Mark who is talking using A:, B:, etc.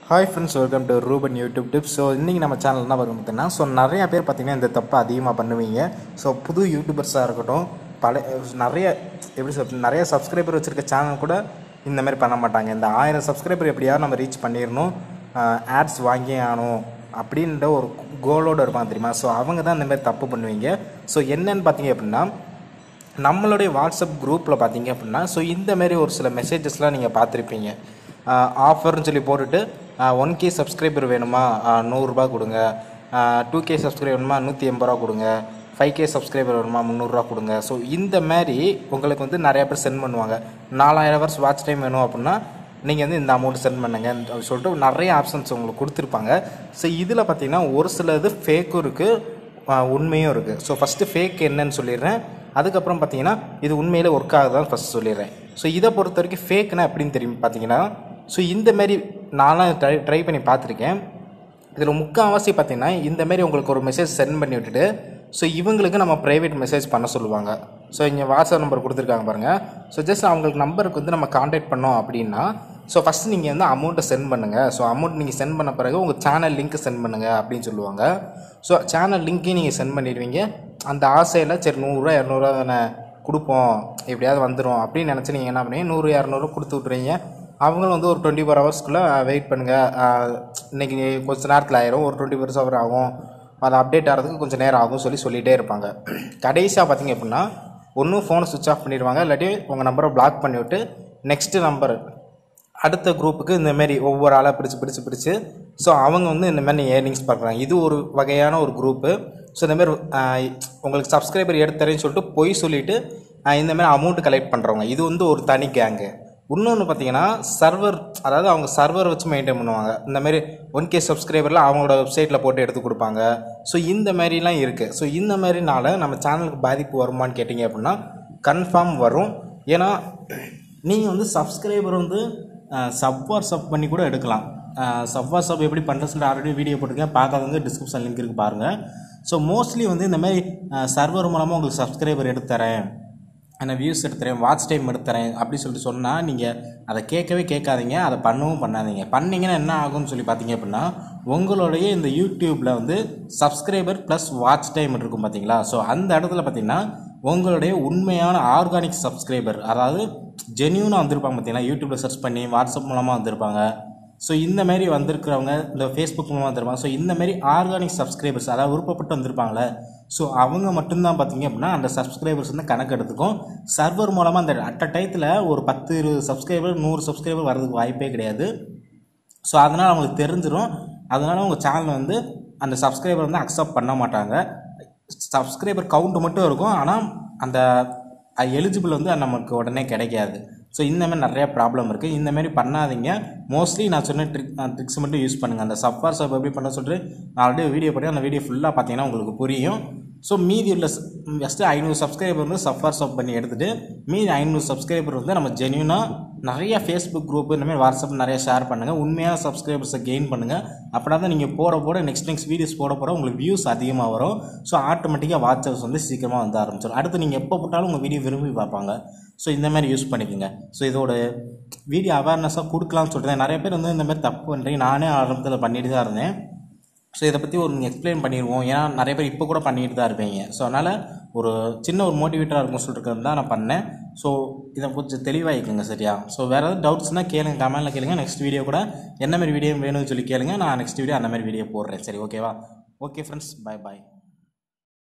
A: hi friends welcome to Ruban YouTube tips so இன்றைக்கி நம்ம channel என்ன வரும் பார்த்தீங்கன்னா ஸோ நிறைய பேர் பார்த்தீங்கன்னா இந்த தப்பை அதிகமாக பண்ணுவீங்க ஸோ புது யூடியூபர்ஸாக இருக்கட்டும் பல நிறைய எப்படி சொல்றது நிறைய சப்ஸ்கிரைபர் வச்சுருக்க சேனல் கூட இந்த மாதிரி பண்ண மாட்டாங்க இந்த ஆயிரம் சப்ஸ்கிரைபர் எப்படியாவது நம்ம ரீச் பண்ணிடணும் ஆட்ஸ் வாங்கியே ஆகணும் அப்படின்ற ஒரு கோலோடு இருப்பாங்க தெரியுமா ஸோ அவங்க தான் இந்த மாதிரி தப்பு பண்ணுவீங்க ஸோ என்னன்னு பார்த்தீங்க அப்படின்னா நம்மளுடைய வாட்ஸ்அப் குரூப்பில் பார்த்தீங்க அப்படின்னா ஸோ இந்த மாதிரி ஒரு சில மெசேஜஸ்லாம் நீங்கள் பார்த்துருப்பீங்க ஆஃபர்னு சொல்லி போட்டுட்டு ஒன் கே சப்ஸ்கிரைபர் வேணுமா ஆஹ் நூறுரூபா கொடுங்க டூ கே சப்ஸ்கிரைபர் வேணுமா நூற்றி எண்பது ரூபா கொடுங்க ஃபைவ் கே சப்ஸ்கிரைபர் வேணுமா முந்நூறுரூவா கொடுங்க ஸோ இந்த மாதிரி உங்களுக்கு வந்து நிறைய பேர் சென்ட் பண்ணுவாங்க நாலாயிரம் ஹவர்ஸ் வாட்ச் டைம் வேணும் அப்படின்னா நீங்கள் வந்து இந்த அமௌண்ட் சென்ட் பண்ணுங்க அப்படின்னு சொல்லிட்டு நிறைய ஆப்ஷன்ஸ் உங்களுக்கு கொடுத்துருப்பாங்க ஸோ இதில் பார்த்தீங்கன்னா ஒரு சில இது ஃபேக்கும் இருக்குது உண்மையும் இருக்குது ஸோ ஃபஸ்ட்டு ஃபேக் என்னன்னு சொல்லிடுறேன் அதுக்கப்புறம் பார்த்தீங்கன்னா இது உண்மையிலே ஒர்க் ஆகுதான்னு ஃபஸ்ட் சொல்லிடுறேன் ஸோ இதை பொறுத்த வரைக்கும் ஃபேக்னா எப்படின்னு தெரியும் பார்த்தீங்கன்னா ஸோ இந்த மாதிரி நான்லாம் ட்ரை ட்ரை பண்ணி பார்த்துருக்கேன் இதில் முக்கால்வாசி பார்த்தீங்கன்னா இந்த மாதிரி உங்களுக்கு ஒரு மெசேஜ் சென்ட் பண்ணி விட்டுட்டு ஸோ இவங்களுக்கு நம்ம ப்ரைவேட் மெசேஜ் பண்ண சொல்லுவாங்க ஸோ இங்கே வாட்ஸ்அப் நம்பர் கொடுத்துருக்காங்க பாருங்கள் ஸோ ஜஸ்ட் அவங்களுக்கு நம்பருக்கு வந்து நம்ம காண்டாக்ட் பண்ணோம் அப்படின்னா ஸோ ஃபஸ்ட்டு நீங்கள் வந்து அமௌண்ட்டை சென்ட் பண்ணுங்கள் ஸோ அமௌண்ட் நீங்கள் சென்ட் பண்ண பிறகு உங்கள் சேனல் லிங்க் சென்ட் பண்ணுங்கள் அப்படின்னு சொல்லுவாங்க ஸோ சேனல் லிங்க்கையும் நீங்கள் சென்ட் பண்ணிடுவீங்க அந்த ஆசையில் சரி நூறுரூவா இரநூறுவா தானே கொடுப்போம் எப்படியாவது வந்துடும் அப்படின்னு நினச்சி நீங்கள் என்ன பண்ணீங்க நூறு இரநூறு கொடுத்து விட்றீங்க அவங்களும் வந்து ஒரு டுவெண்ட்டி ஃபோர் ஹவர்ஸ்க்குள்ளே வெயிட் பண்ணுங்கள் இன்றைக்கி கொஞ்ச நேரத்தில் ஆயிரும் ஒரு டுவெண்ட்டி ஃபோர் ஹவர் ஆகும் அது அப்டேட் ஆகிறதுக்கு கொஞ்சம் நேரம் ஆகும் சொல்லி சொல்லிகிட்டே இருப்பாங்க கடைசியாக பார்த்தீங்க அப்படின்னா ஒன்றும் ஃபோனை சுவிச் ஆஃப் பண்ணிடுவாங்க இல்லாட்டி உங்கள் நம்பரை பிளாக் பண்ணிவிட்டு நெக்ஸ்ட்டு நம்பர் அடுத்த குரூப்புக்கு இந்த மாதிரி ஒவ்வொரு ஆளாக பிடிச்சு பிடிச்சு பிடிச்சு ஸோ அவங்க வந்து இந்த மாதிரி ஏர்னிங்ஸ் பார்க்குறாங்க இது ஒரு வகையான ஒரு குரூப்பு ஸோ இந்த மாதிரி ஆஹ், உங்களுக்கு சப்ஸ்கிரைபர் எடுத்துறேன்னு சொல்லிட்டு பொய் சொல்லிவிட்டு இந்த மாதிரி அமௌண்ட் கலெக்ட் பண்ணுறவங்க இது வந்து ஒரு தனி கேங்கு இன்னொன்று பார்த்தீங்கன்னா சர்வர் அதாவது அவங்க சர்வர் வச்சு மெயின்டைன் பண்ணுவாங்க இந்த மாதிரி ஒன் கே சப்ஸ்கிரைபரில் அவங்களோட வெப்சைட்டில் போட்டு எடுத்து கொடுப்பாங்க ஸோ இந்த மாதிரிலாம் இருக்குது ஸோ இந்த மாதிரினால நம்ம சேனலுக்கு பாதிப்பு வருமான்னு கேட்டிங்க அப்படின்னா கன்ஃபார்ம் வரும் ஏன்னா நீங்கள் வந்து சப்ஸ்கிரைபர் வந்து சப் வாட்ஸ்அப் பண்ணி கூட எடுக்கலாம் சப் வாட்ஸ்அப் எப்படி பண்ணுறது சொல்லிட்டு ஆல்ரெடி வீடியோ போட்டிருக்கேன் பார்க்காதவங்க டிஸ்கிரிப்ஷன் லிங்க் இருக்குது பாருங்கள் ஸோ மோஸ்ட்லி வந்து இந்த மாதிரி சர்வர் மூலமாக உங்களுக்கு சப்ஸ்கிரைபர் எடுத்து தரேன் நான் வியூஸ் எடுத்துறேன் வாட்ச் டைம் எடுத்துறேன் அப்படி சொல்லிட்டு சொன்னால் நீங்கள் அதை கேட்கவே கேட்காதீங்க அதை பண்ணவும் பண்ணாதீங்க பண்ணீங்கன்னா என்ன ஆகும்னு சொல்லி பார்த்தீங்க அப்படின்னா உங்களுடைய இந்த யூடியூப்பில் வந்து சப்ஸ்கிரைபர் ப்ளஸ் வாட்ச் டைம் இருக்கும் பார்த்தீங்களா ஸோ அந்த இடத்துல பார்த்தீங்கன்னா உங்களுடைய உண்மையான ஆர்கானிக் சப்ஸ்கிரைபர் அதாவது ஜென்யூனாக வந்திருப்பாங்க பார்த்தீங்கன்னா யூடியூப்பில் சர்ச் பண்ணி வாட்ஸ்அப் மூலமாக வந்திருப்பாங்க ஸோ இந்த மாதிரி வந்திருக்கிறவங்க இந்த ஃபேஸ்புக் மூலமாக வந்திருப்பாங்க ஸோ இந்த மாதிரி ஆர்கானிக் சப்ஸ்கிரைபர்ஸ் அதாவது விருப்பப்பட்டு வந்திருப்பாங்களே ஸோ அவங்க மட்டும்தான் பார்த்தீங்க அப்படின்னா அந்த சப்ஸ்கிரைபர்ஸ் வந்து கணக்கு எடுத்துக்கும் சர்வர் மூலமாக அந்த அட் அ டயத்தில் ஒரு பத்து இருபது சப்ஸ்கிரைபர் நூறு சப்ஸ்கிரைபர் வரதுக்கு வாய்ப்பே கிடையாது ஸோ அதனால் அவங்களுக்கு தெரிஞ்சிடும் அதனால் உங்கள் சேனல் வந்து அந்த சப்ஸ்கிரைபர் வந்து அக்செப்ட் பண்ண மாட்டாங்க சப்ஸ்கிரைபர் கவுண்ட் மட்டும் இருக்கும் ஆனால் அந்த எலிஜிபிள் வந்து நமக்கு உடனே கிடைக்காது ஸோ இந்த மாதிரி நிறைய ப்ராப்ளம் இருக்குது இந்த மாதிரி பண்ணாதீங்க மோஸ்ட்லி நான் சொன்ன ட்ரிக் ட்ரிக்ஸ் மட்டும் யூஸ் பண்ணுங்கள் அந்த சப்வார் சப் எப்படி பண்ண சொல்லிட்டு நான் ஆல்ரெடி வீடியோ போட்டு அந்த வீடியோ ஃபுல்லாக பார்த்தீங்கன்னா உங்களுக்கு புரியும் ஸோ மீதி உள்ள ஃபஸ்ட்டு ஐநூறு சப்ஸ்கிரைபர் வந்து சஃபார் சப் பண்ணி எடுத்துகிட்டு மீதி ஐநூறு சப்ஸ்கிரைபர் வந்து நம்ம ஜென்யூனாக நிறைய ஃபேஸ்புக் குரூப் இந்த மாதிரி வாட்ஸ்அப் நிறைய ஷேர் பண்ணுங்கள் உண்மையான சப்ஸ்கிரைபர்ஸை கெயின் பண்ணுங்கள் அப்படின்னா தான் நீங்கள் போட போட நெக்ஸ்ட் நெக்ஸ்ட் வீடியோஸ் போட போட உங்களுக்கு வியூஸ் அதிகமாக வரும் ஸோ ஆட்டோமேட்டிக்காக வாட்ஸ்அப்ஸ் வந்து சீக்கிரமாக வந்து ஆரம்பிச்சிடும் அடுத்து நீங்கள் எப்போ போட்டாலும் உங்கள் வீடியோ விரும்பி பார்ப்பாங்க ஸோ இந்த மாதிரி யூஸ் பண்ணிக்கோங்க ஸோ இதோட வீடியோ அவேர்னஸாக கொடுக்கலாம்னு சொல்லிட்டு தான் நிறைய பேர் வந்து இந்த மாதிரி தப்பு பண்ணுறீங்க நானே ஆரம்பத்தில் பண்ணிட்டு தான் இருந்தேன் ஸோ இதை பற்றி ஒரு எக்ஸ்பிளைன் பண்ணிடுவோம் ஏன்னா நிறைய பேர் இப்போ கூட பண்ணிட்டு தான் இருப்பீங்க ஸோ அதனால் ஒரு சின்ன ஒரு மோட்டிவேட்டராக இருக்கும் சொல்லிட்டு தான் நான் பண்ணேன் ஸோ இதை கொஞ்சம் தெளிவாகிக்கோங்க சரியா ஸோ வேறு ஏதாவது டவுட்ஸ்னால் கேளுங்க கமெண்ட்டில் கேளுங்க நெக்ஸ்ட் வீடியோ கூட என்ன மாதிரி வீடியோ வேணும்னு சொல்லி கேளுங்க நான் நெக்ஸ்ட் வீடியோ அந்த மாதிரி வீடியோ போடுறேன் சரி ஓகேவா ஓகே ஃப்ரெண்ட்ஸ் பை பாய்